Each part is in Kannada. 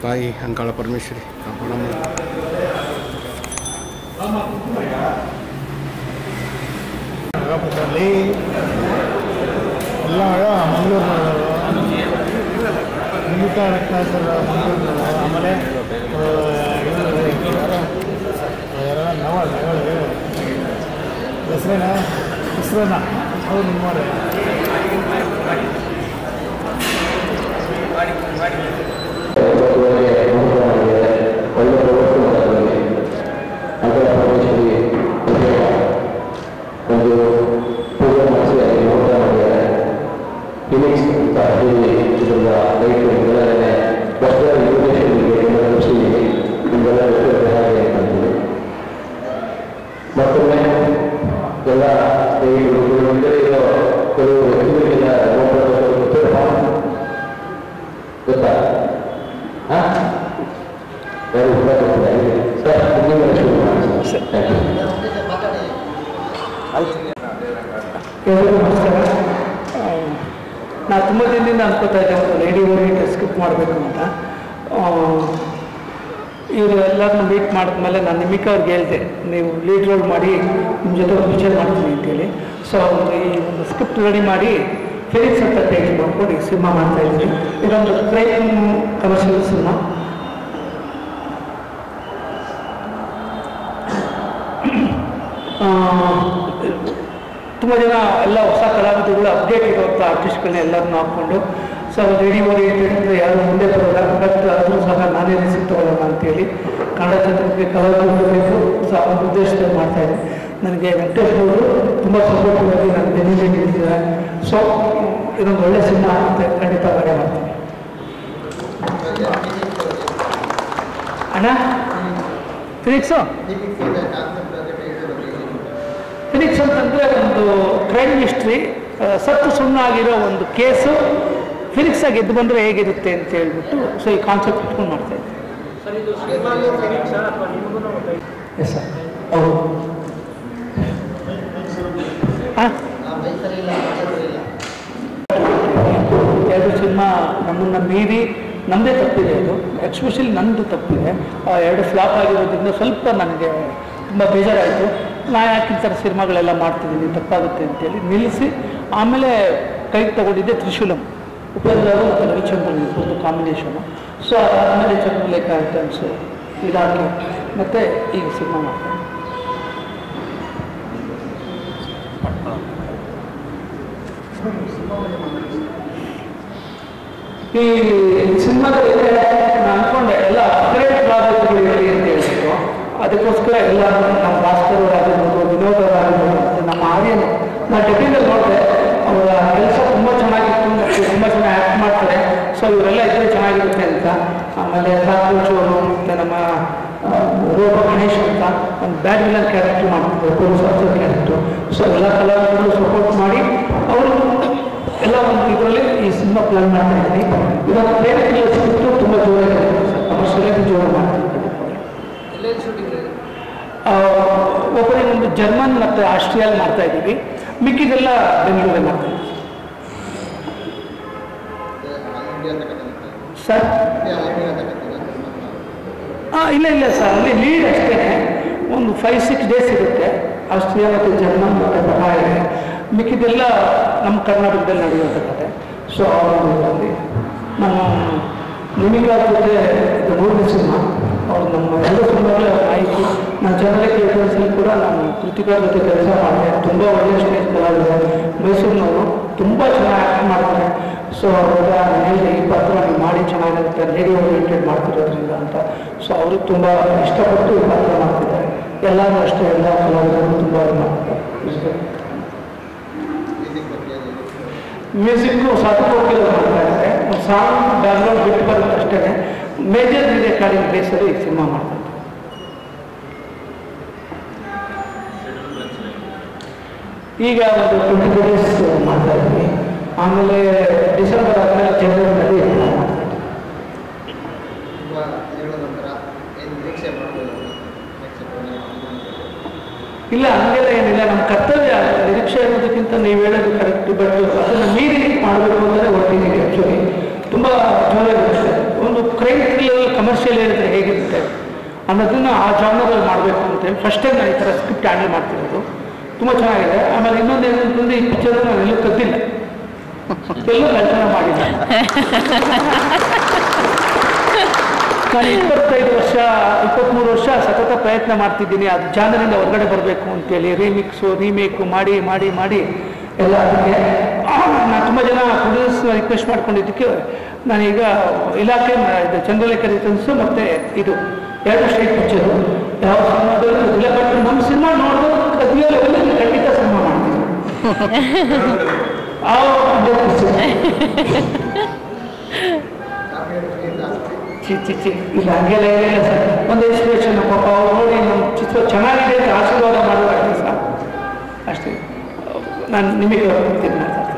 ತಾಯಿ ಅಂಕಾಳ ಪರಮೇಶ್ವರಿ ಕಾಪಾಡಮ್ಮ ನಾಗಪುರದಲ್ಲಿ ಎಲ್ಲ ಮಂಗಳೂರಿನವರು ಸಂಗೀತ ರತ್ನಾಕರ್ ಮಂಗಳೂರಿನವರು ಆಮೇಲೆ ಆ, ಇವ್ರು ಯಾರೋ ಯಾರೋ ನವಳ್ ನವಳು ಹೆಸ್ರೇನ ಹೆಸ್ರೇನ ಅವ್ರು ನಿಮ್ಮವ್ರೆ ಒಳ್ಳೆ ಪ್ರವರ್ತನೆ ಅದರ ಪರಮೇಶ್ವರಿ ಒಂದು ಪೂಜೆ ಮಾಡಿಸಿ ಅಲ್ಲಿ ನೋಡ್ತಾ ಮಾಡಿದ್ದಾರೆ ಫಿನಿಕ್ಸ್ ಅಂತ ಹೇಳಿ ಇದರ ರೈತರುಗಳನ್ನೇ ಬರ್ತಾ ಇನ್ವಿಟೇಷನ್ಗೆ ಖುಷಿ ನಿಮ್ಗೆಲ್ಲ ಗೊತ್ತಿರುತ್ತೆ ಹಾಗೆ ಅಂತೀವಿ ಮತ್ತೊಮ್ಮೆ ಎಲ್ಲ ಸ್ನೇಹಿತರು ಕೆಲವೊಂದರೆ ಇರೋ ಕೆಲವು ವ್ಯಕ್ತಿಗಳಿಗೆಲ್ಲ ನೋಡ್ತಾ ಗೊತ್ತಿರಪ್ಪ ಗೊತ್ತಾ ಹಾಂ ಯಾರು ಊಟ ಕೊಡ್ತಿಲ್ಲ ಸರ್ ಮುಂದಿನ ಶುರು ಮಾಡಿ ಸರ್ ಥ್ಯಾಂಕ್ ಯು ಎಲ್ಲರಿಗೂ ನಮಸ್ಕಾರ ನಾನು ತುಂಬ ದಿನದಿಂದ ಅನ್ಕೋತಾ ಇದ್ದೆ ಒಂದು ಲೇಡಿ ಓರಿಯೆಂಟ್ ಸ್ಕಿಪ್ ಮಾಡಬೇಕು ಅಂತ ಇವರು ಎಲ್ಲರನ್ನ ಮೀಟ್ ಮಾಡಿದ್ಮೇಲೆ ನಾನು ನಿಮಿಕ ಅವ್ರಿಗೆ ಹೇಳಿದೆ ನೀವು ಲೀಡ್ ರೋಲ್ ಮಾಡಿ ನಿಮ್ಮ ಜೊತೆ ಒಂದು ವಿಚಾರ ಮಾಡ್ತೀನಿ ಅಂತೇಳಿ ಸೊ ಒಂದು ಈ ಒಂದು ಸ್ಕ್ರಿಪ್ಟ್ ರೆಡಿ ಮಾಡಿ ಫಿಲಿಕ್ಸ್ ಅಂತ ಟೈಟ್ ಮಾಡ್ಕೊಂಡು ಈ ಸಿನಿಮಾ ಮಾಡ್ತಾ ಇದ್ದೀನಿ ಇದೊಂದು ಕ್ರೈಮ್ ಕಮರ್ಷಿಯಲ್ ಸಿನಿಮಾ ತುಂಬ ಜನ ಎಲ್ಲ ಹೊಸ ಕಲಾವಿದಗಳು ಅಪ್ಡೇಟ್ ಇರುವಂಥ ಆರ್ಟಿಸ್ಟ್ಗಳನ್ನ ಎಲ್ಲರನ್ನೂ ಹಾಕ್ಕೊಂಡು ಸೊ ಲೇಡಿ ಓರಿಯೆಂಟೆಡ್ ಅಂದರೆ ಯಾರು ಮುಂದೆ ಬರೋಲ್ಲ ಬಟ್ ಆದರೂ ಸಹ ನಾನೇ ರಿಸಿಕ್ ತಗೊಳ್ಳೋಣ ಅಂತೇಳಿ ಕನ್ನಡ ಚಿತ್ರಕ್ಕೆ ಕಲಾವಿದರು ಬೇಕು ಸೊ ಆ ಒಂದು ಉದ್ದೇಶದಲ್ಲಿ ಮಾಡ್ತಾ ಇದ್ದೀನಿ ನನಗೆ ವೆಂಕಟೇಶ್ ಅವರು ತುಂಬ ಸಪೋರ್ಟಿವ್ ಆಗಿ ನನ್ನ ಬೆನ್ನಿಗೆ ನಿಂತಿದ್ದಾರೆ ಸೊ ಇದೊಂದು ಒಳ್ಳೆ ಸಿನಿಮಾ ಅಂತ ಖಂಡಿತ ಬಗೆ ಮಾಡ್ತೀನಿ ಅಣ್ಣ ಫಿನಿಕ್ಸು ಫಿನಿಕ್ಸ್ ಅಂತಂದರೆ ಒಂದು ಕ್ರೈಮ್ ಹಿಸ್ಟ್ರಿ ಸತ್ತು ಸುಮ್ಮನಾಗಿರೋ ಒಂದು ಕೇಸು ಫಿನಿಕ್ಸ್ ಆಗಿ ಎದ್ದು ಬಂದರೆ ಹೇಗಿರುತ್ತೆ ಅಂತ ಹೇಳ್ಬಿಟ್ಟು ಸೊ ಈ ಕಾನ್ಸೆಪ್ಟ್ ಇಟ್ಕೊಂಡು ಮಾಡ್ತಾ ಇದ್ದೆ ಎಸ್ ಸರ್ ಹೌದು ಹಾಂ ಎರಡು ಸಿನಿಮಾ ನಮ್ಮನ್ನು ಮೀರಿ ನಮ್ಮದೇ ತಪ್ಪಿದೆ ಅದು ಎಕ್ಸ್ಪೆಷಲಿ ನಂದು ತಪ್ಪಿದೆ ಆ ಎರಡು ಫ್ಲಾಪ್ ಆಗಿರೋದ್ರಿಂದ ಸ್ವಲ್ಪ ನನಗೆ ತುಂಬ ಬೇಜಾರಾಯಿತು ನಾ ಯಾಕೆ ಈ ಥರ ಸಿನಿಮಾಗಳೆಲ್ಲ ಮಾಡ್ತಿದ್ದೀನಿ ತಪ್ಪಾಗುತ್ತೆ ಅಂತೇಳಿ ನಿಲ್ಲಿಸಿ ಆಮೇಲೆ ಕೈಗೆ ತಗೊಂಡಿದ್ದೆ ತ್ರಿಶೂಲಂ ಉಪೇಂದ್ರ ಅವರು ಮತ್ತು ರವಿಚಂದ್ರನ್ ಇಬ್ಬರದ್ದು ಕಾಂಬಿನೇಷನು ಸೊ ಅದಾದಮೇಲೆ ಚಂದ್ರಲೇಖ ಐಟಮ್ಸು ಇದಾಗಿ ಮತ್ತು ಈಗ ಸಿನಿಮಾ ಮಾಡ್ತೀನಿ ಈ ಸಿನಿಮಾದಲ್ಲಿ ನಾನು ಅನ್ಕೊಂಡೆ ಎಲ್ಲ ಅಪ್ಗ್ರೇಡ್ ಪ್ರಾಜೆಕ್ಟ್ಗಳು ಇರಲಿ ಅಂತ ಹೇಳ್ಬಿಟ್ಟು ಅದಕ್ಕೋಸ್ಕರ ಎಲ್ಲ ನಮ್ಮ ಭಾಸ್ಕರ್ ಅವರಾಗಿರ್ಬೋದು ವಿನೋದ್ ಅವರಾಗಿರ್ಬೋದು ಮತ್ತು ನಮ್ಮ ಆರ್ಯನು ನಾನು ಡೆಬ್ಬಿಂಗಲ್ಲಿ ನೋಡಿದೆ ಅವರ ಕೆಲಸ ತುಂಬ ಚೆನ್ನಾಗಿತ್ತು ಮತ್ತು ತುಂಬ ಚೆನ್ನಾಗಿ ಆ್ಯಕ್ಟ್ ಮಾಡ್ತಾರೆ ಸೊ ಇವರೆಲ್ಲ ಇದ್ರೆ ಚೆನ್ನಾಗಿರುತ್ತೆ ಅಂತ ಆಮೇಲೆ ರಾಘೋಜ್ ಅವರು ಮತ್ತು ನಮ್ಮ ಆ, ರೂಪ ಗಣೇಶ್ ಅಂತ ಒಂದು ಬ್ಯಾಡ್ ವಿಲನ್ ಕ್ಯಾರೆಕ್ಟರ್ ಮಾಡ್ತಿದ್ದಾರೆ ಪೊಲೀಸ್ ಆಫೀಸರ್ ಕ್ಯಾರೆಕ್ಟರ್ ಸೊ ಎಲ್ಲ ಕಲಾವಿದರು ಸಪೋರ್ಟ್ ಮಾಡಿ ಅವರು ಎಲ್ಲ ಒಂದು ಇದರಲ್ಲಿ ಈ ಸಿನಿಮಾ ಪ್ಲಾನ್ ಮಾಡ್ತಾ ಇದ್ದೀನಿ ಇದೊಂದು ಪ್ರೇರಣೆ ಸಿಕ್ಕಿತ್ತು ತುಂಬ ಜೋರಾಗಿದೆ ಕಮರ್ಷಿಯಲಾಗಿ ಜೋರು ಮಾಡ್ತೀನಿ ಓಪನಿಂಗ್ ಒಂದು ಜರ್ಮನ್ ಮತ್ತು ಆಸ್ಟ್ರಿಯಲ್ಲಿ ಮಾಡ್ತಾ ಇದ್ದೀವಿ ಮಿಕ್ಕಿದೆಲ್ಲ ಬೆಂಗಳೂರಲ್ಲಿ ಮಾಡ್ತಾ ಇದ್ದೀವಿ ಸರ್ ಹಾಂ ಇಲ್ಲ ಇಲ್ಲ ಸರ್ ಅಲ್ಲಿ ಲೀಡ್ ಅಷ್ಟೇ ಒಂದು ಫೈವ್ ಸಿಕ್ಸ್ ಡೇಸ್ ಇರುತ್ತೆ ಆಸ್ಟ್ರಿಯಾ ಮತ್ತು ಜರ್ಮನ್ ಮತ್ತು ಬಹಾಯ್ ಮಿಕ್ಕಿದೆಲ್ಲ ನಮ್ಮ ಕರ್ನಾಟಕದಲ್ಲಿ ನಡೆಯುವಂಥ ಕತೆ ಸೊ ಅವರಲ್ಲಿ ನಮ್ಮ ನಿಮಿಗಳ ಜೊತೆ ಇದು ಮೂರನೇ ಸಿನಿಮಾ ಅವ್ರು ನಮ್ಮ ಎರಡು ಸಿನಿಮಾಗಳ ನಾಯಕಿ ನಾನು ಜನರಲ್ ಥಿಯೇಟರ್ಸಲ್ಲಿ ಕೂಡ ನಾನು ಕೃತಿಕಾ ಜೊತೆ ಕೆಲಸ ಮಾಡಿದೆ ತುಂಬ ಒಳ್ಳೆಯ ಸ್ಟೇಜ್ ಕಲಾವಿದೆ ಮೈಸೂರಿನವರು ತುಂಬ ಚೆನ್ನಾಗಿ ಆ್ಯಕ್ಟ್ ಮಾಡ್ತಾರೆ ಸೊ ಅವಾಗ ನಾನು ಹೇಳಿದೆ ಈ ಪಾತ್ರ ನೀವು ಮಾಡಿ ಚೆನ್ನಾಗಿರುತ್ತೆ ಲೇಡಿ ಓರಿಯೆಂಟೆಡ್ ಮಾಡ್ತಿರೋದ್ರಿಂದ ಅಂತ ಸೊ ಅವರು ತುಂಬ ಇಷ್ಟಪಟ್ಟು ಈ ಪಾತ್ರ ಮಾಡ್ತಿದ್ದಾರೆ ಎಲ್ಲರೂ ಅಷ್ಟೇ ಎಲ್ಲ ಕಲಾವಿದರು ತುಂಬ ಇದು ಮಾಡ್ತಾರೆ ಮ್ಯೂಸಿಕ್ಕು ಸಾಧುಕೋಕಿಲ್ ಮಾಡ್ತಾ ಇದ್ದಾರೆ ಒಂದು ಸಾಂಗ್ ಬ್ಯಾಕ್ಗ್ರೌಂಡ್ ಬಿಟ್ಟು ಬರುತ್ತೆ ಅಷ್ಟೇ ಮೇಜರ್ ರೆಕಾರ್ಡಿಂಗ್ ಬೇಸಲ್ಲಿ ಈ ಸಿನಿಮಾ ಮಾಡ್ತಾರೆ ಈಗ ಒಂದು ಟ್ವೆಂಟಿ ಟು ಡೇಸ್ ಮಾಡ್ತಾ ಇದ್ವಿ ಆಮೇಲೆ ಡಿಸೆಂಬರ್ ಆದಮೇಲೆ ಜನವರಿನಲ್ಲಿ ಮಾಡ್ತಾ ಇದ್ವಿ ತುಂಬ ಹೇಳೋ ನಂತರ ಏನು ನಿರೀಕ್ಷೆ ಮಾಡ್ಬೋದು next program? ಇಲ್ಲ ಹಂಗೆಲ್ಲ ಏನಿಲ್ಲ ನಮ್ಮ ಕರ್ತವ್ಯ ನಿರೀಕ್ಷೆ ಅನ್ನೋದಕ್ಕಿಂತ ನೀವು ಹೇಳೋದು ಕರೆಕ್ಟ್ ಬಟ್ ಅದನ್ನು ಮೀರಿ ಮಾಡಬೇಕು ಅಂದರೆ ಹೊರಟಿದ್ದೀನಿ ಆ್ಯಕ್ಚುಲಿ ತುಂಬ ಜೋರಾಗಿರುತ್ತೆ ಒಂದು ಕ್ರೈಮ್ ಥ್ರಿಲ್ಲರ್ ಅಂತೇಳಿ ಫಸ್ಟ್ ಟೈಮ್ ನಾನು ಈ ಥರ ಸ್ಕ್ರಿಪ್ಟ್ ಹ್ಯಾಂಡಲ್ ಮಾಡ್ತಿರೋದು ತುಂಬ ಚೆನ್ನಾಗಿದೆ ಆಮೇಲೆ ಇನ್ನೊಂದು ಏನಂತಂದ್ರೆ ಈ ಪಿಕ್ಚರ್ ನಾನು ಎಲ್ಲೂ ಕದ್ದಿಲ್ಲ ಎಲ್ಲೂ ಕಲ್ಪನೆ ಮಾಡಿಲ್ಲ ನಾನು ಇಪ್ಪತ್ತೈದು ವರ್ಷ ಇಪ್ಪತ್ತ್ಮೂರು ವರ್ಷ ಸತತ ಪ್ರಯತ್ನ ಮಾಡ್ತಿದ್ದೀನಿ ಅದು ಜಾನರಿಂದ ಹೊರಗಡೆ ಬರಬೇಕು ಅಂತೇಳಿ ರೀಮಿಕ್ಸು ರೀಮೇಕು ಮಾಡಿ ಮಾಡಿ ಮಾಡಿ ಎಲ್ಲ ಅದಕ್ಕೆ ನಾನು ತುಂಬ ಜನ ಪ್ರೊಡ್ಯೂಸರ್ಸ್ನ ರಿಕ್ವೆಸ್ಟ್ ಮಾಡ್ಕೊಂಡಿದ್ದಕ್ಕೆ ನಾನೀಗ ಇಲಾಖೆ ಮ- ಇದು ಚಂದ್ರಲೇಖ ರಿಟರ್ನ್ಸು ಮತ್ತು ಇದು ಎರಡು ಸ್ಟೇಟ್ ಪಿಕ್ಚರು ಯಾವ ಸಿನಿಮಾದಲ್ಲೂ ಇಲ್ಲ ಬಟ್ ನಮ್ಮ ಸಿನಿಮಾ ನೋಡಿದ್ರು ಕದಿಯೋ ಲೆವೆಲಲ್ಲಿ ಖಂಡಿತ ಸಿನಿಮಾ ಮಾಡ್ತೀನಿ ಆ ಒಂದು picture. ಚಿ ಚಿ ಚಿ ಇಲ್ಲ ಹಂಗೆಲ್ಲ ಏನಿಲ್ಲ ಸರ್ ಒಂದು ಇನ್ಸ್ಪಿರೇಷನ್ ಪಾಪ ಅವ್ರು ನೋಡಿ ನಮ್ಮ ಚಿತ್ರ ಚೆನ್ನಾಗಿದೆ ಅಂತ ಆಶೀರ್ವಾದ ಮಾಡೋದಾಗಿದೆ ಸರ್ ಅಷ್ಟೇ ನಾನು ನಿಮಗೆ ಬರ್ತೀನಿ ಮಾತಾಡ್ತೀನಿ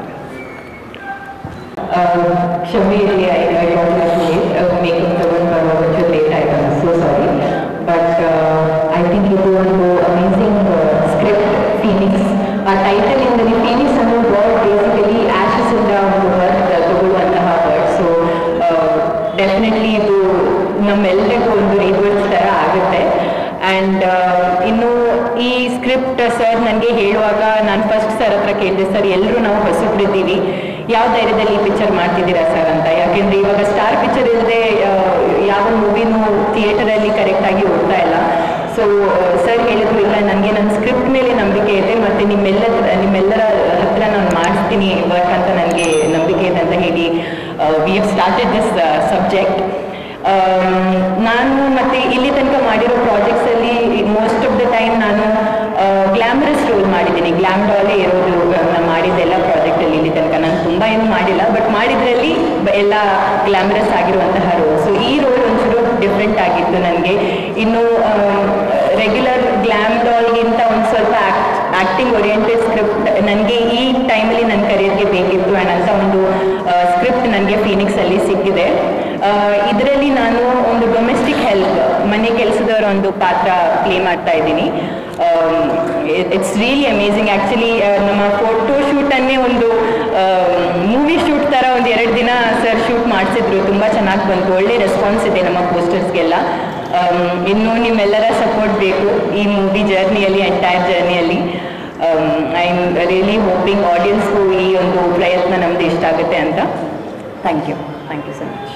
ಕ್ಷಮೆ ಇರಲಿ I I got late makeup ತಗೊಂಡು ಬರುವಾಗ ಲೇಟ್ ಆಯ್ತು so sorry but I think ಇದು ಒಂದು ಅಮೇಸಿಂಗ್ ಸ್ಕ್ರಿಪ್ಟ್ ಫೀನಿಕ್ಸ್ ಆ ಟೈಟಲ್ ಇಂದಲೇ ಫೀನಿಕ್ಸ್ ಅನ್ನೋ ವರ್ಡ್ ಬೇಸಿಕಲಿ ಆಶಸ್ ಇಂದ ಒಂದು ವರ್ಡ್ ತಗೊಳ್ಳುವಂತಹ ವರ್ಡ್ ಸೊ ಡೆಫಿನೆಟ್ಲಿ ಇದು ನಮ್ಮೆಲ್ಲರಿಗೂ ಒಂದು ರಿವರ್ಸ್ ಥರ ಆಗುತ್ತೆ ಆ್ಯಂಡ್ ಇನ್ನು ಈ ಸ್ಕ್ರಿಪ್ಟ್ ಸರ್ ನನಗೆ ಹೇಳುವಾಗ ನಾನು ಫಸ್ಟ್ ಸರ್ ಹತ್ರ ಕೇಳಿದೆ ಸರ್ ಎಲ್ಲರೂ ನಾವು ಹೊಸಬ್ರಿದ್ದೀವಿ ಯಾವ ಧೈರ್ಯದಲ್ಲಿ ಈ ಪಿಕ್ಚರ್ ಮಾಡ್ತಿದ್ದೀರಾ ಸರ್ ಅಂತ ಯಾಕೆಂದ್ರೆ ಇವಾಗ ಸ್ಟಾರ್ ಪಿಕ್ಚರ್ ಇಲ್ಲದೆ ಯಾವ ಮೂವಿನೂ ಥಿಯೇಟರಲ್ಲಿ ಕರೆಕ್ಟಾಗಿ ಓಡ್ತಾ ಇಲ್ಲ ಸೊ ಸರ್ ಹೇಳಿದ್ರು ಇಲ್ಲ ನನಗೆ ನನ್ನ ಸ್ಕ್ರಿಪ್ಟ್ ಮೇಲೆ ನಂಬಿಕೆ ಇದೆ ಮತ್ತು ನಿಮ್ಮೆಲ್ಲ ನಿಮ್ಮೆಲ್ಲರ ಹತ್ರ ನಾನು ಮಾಡಿಸ್ತೀನಿ ವರ್ಕ್ ಅಂತ ನನಗೆ ನಂಬಿಕೆ ಇದೆ ಅಂತ ಹೇಳಿ we have started this subject ನಾನು ಮತ್ತೆ ಇಲ್ಲಿ ತನಕ ಮಾಡಿರೋ ಪ್ರಾಜೆಕ್ಟ್ಸ್ ಅಲ್ಲಿ ಮೋಸ್ಟ್ ಆಫ್ ದ ಟೈಮ್ ನಾನು ಗ್ಲಾಮರಸ್ ರೋಲ್ ಮಾಡಿದ್ದೀನಿ ಗ್ಲಾಮ್ ಡಾಲೇ ಇರೋದು ನಾನು ಮಾಡಿದ ಎಲ್ಲ ಪ್ರಾಜೆಕ್ಟ್ ಅಲ್ಲಿ ಇಲ್ಲಿ ತನಕ ನಾನು ತುಂಬಾ ಏನು ಮಾಡಿಲ್ಲ ಬಟ್ ಮಾಡಿದ್ರಲ್ಲಿ ಬ- ಎಲ್ಲ ಗ್ಲಾಮರಸ್ ಆಗಿರುವಂತಹ ರೋಲ್ ಸೊ ಈ ರೋಲ್ ಒಂಚೂರು ಡಿಫ್ರೆಂಟ್ ಆಗಿತ್ತು ನನಗೆ ಇನ್ನು ರೆಗ್ಯುಲರ್ ಗ್ಲಾಮ್ ಡಾಲ್ಗಿಂತ ಒಂದು ಸ್ವಲ್ಪ ಆಕ್ಟಿಂಗ್ ಓರಿಯೆಂಟೆಡ್ ಸ್ಕ್ರಿಪ್ಟ್ ನನಗೆ ಈ ಟೈಮಲ್ಲಿ ನನ್ನ ಕರಿಯರ್ಗೆ ಬೇಕಿತ್ತು ಆ್ಯಂಡ್ ಅಂತ ಒಂದು ಸ್ಕ್ರಿಪ್ಟ್ ನನಗೆ ಫೀನಿಕ್ಸ್ ಅಲ್ಲಿ ಸಿಕ್ಕಿದೆ ಇದರಲ್ಲಿ ನಾನು ಒಂದು ಡೊಮೆಸ್ಟಿಕ್ ಹೆಲ್ಪ್ ಮನೆ ಕೆಲಸದವರ ಒಂದು ಪಾತ್ರ ಪ್ಲೇ ಮಾಡ್ತಾ ಇದ್ದೀನಿ ಇಟ್ಸ್ ರಿಯಲಿ ಅಮೇಝಿಂಗ್ ಆ್ಯಕ್ಚುಲಿ ನಮ್ಮ ಫೋಟೋ ಶೂಟನ್ನೇ ಒಂದು ಮೂವಿ ಶೂಟ್ ಥರ ಒಂದು ಎರಡು ದಿನ ಸರ್ ಶೂಟ್ ಮಾಡಿಸಿದ್ರು ತುಂಬ ಚೆನ್ನಾಗಿ ಬಂತು ಒಳ್ಳೆ ರೆಸ್ಪಾನ್ಸ್ ಇದೆ ನಮ್ಮ ಪೋಸ್ಟರ್ಸ್ಗೆಲ್ಲ ಇನ್ನು ನಿಮ್ಮೆಲ್ಲರ ಸಪೋರ್ಟ್ ಬೇಕು ಈ ಮೂವಿ ಜರ್ನಿಯಲ್ಲಿ ಎಂಟೈರ್ ಜರ್ನಿಯಲ್ಲಿ ಐ ಆಮ್ ರಿಯಲಿ ಹೋಪಿಂಗ್ ಆಡಿಯನ್ಸ್ಗೂ ಈ ಒಂದು ಪ್ರಯತ್ನ ನಮ್ದು ಇಷ್ಟ ಆಗುತ್ತೆ ಅಂತ thank you thank you so much